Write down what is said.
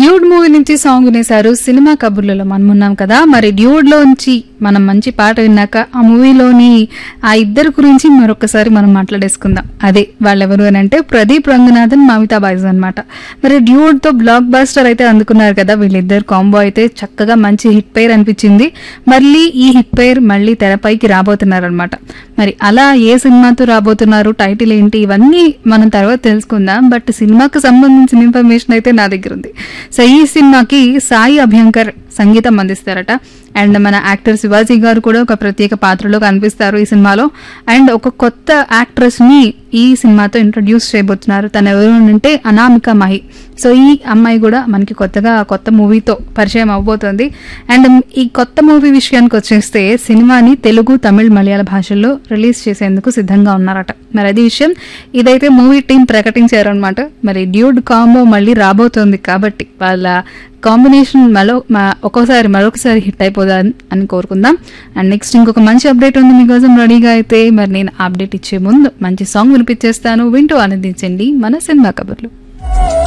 dude movie నుంచి song వినేశారు సినిమా కబుర్లలో మనం ఉన్నాం కదా మరి డ్యూడ్ లోంచి మనం మంచి పాట విన్నాక ఆ మూవీలోని ఆ ఇద్దరు గురించి మరొకసారి మనం మాట్లాడేసుకుందాం అదే వాళ్ళెవరు అని అంటే ప్రదీప్ రంగనాథన్ మమితా బాయ్స్ అనమాట మరి డ్యూడ్ తో బ్లాక్ బాస్టర్ అయితే అందుకున్నారు కదా వీళ్ళిద్దరు కాంబో అయితే చక్కగా మంచి హిట్ పేర్ అనిపించింది మళ్ళీ ఈ హిట్ పేర్ మళ్ళీ తెరపైకి రాబోతున్నారు అనమాట మరి అలా ఏ సినిమాతో రాబోతున్నారు టైటిల్ ఏంటి ఇవన్నీ మనం తర్వాత తెలుసుకుందాం బట్ సినిమాకు సంబంధించిన ఇన్ఫర్మేషన్ అయితే నా దగ్గర ఉంది సో ఈ సినిమాకి సాయి అభ్యంకర్ సంగీతం అందిస్తారట అండ్ మన యాక్టర్ శివాజీ గారు కూడా ఒక ప్రత్యేక పాత్రలో కనిపిస్తారు ఈ సినిమాలో అండ్ ఒక కొత్త యాక్ట్రెస్ ని ఈ సినిమాతో ఇంట్రడ్యూస్ చేయబోతున్నారు తను ఎవరు అంటే అనామిక మహి సో ఈ అమ్మాయి కూడా మనకి కొత్తగా కొత్త మూవీతో పరిచయం అవబోతోంది అండ్ ఈ కొత్త మూవీ విషయానికి వచ్చేస్తే సినిమాని తెలుగు తమిళ్ మలయాళ భాషల్లో రిలీజ్ చేసేందుకు సిద్ధంగా ఉన్నారట మరి అది విషయం ఇదైతే మూవీ టీం ప్రకటించారనమాట మరి డ్యూడ్ కాంబో మళ్ళీ రాబోతోంది కాబట్టి వాళ్ళ కాంబినేషన్ మరో మ- ఒక్కోసారి మరొకసారి హిట్ అయిపోదా అని కోరుకుందాం అండ్ నెక్స్ట్ ఇంకొక మంచి అప్డేట్ ఉంది మీకోసం రెడీగా అయితే మరి నేను అప్డేట్ ఇచ్చే ముందు మంచి సాంగ్ వినిపించేస్తాను వింటూ ఆనందించండి మన సినిమా కబుర్లు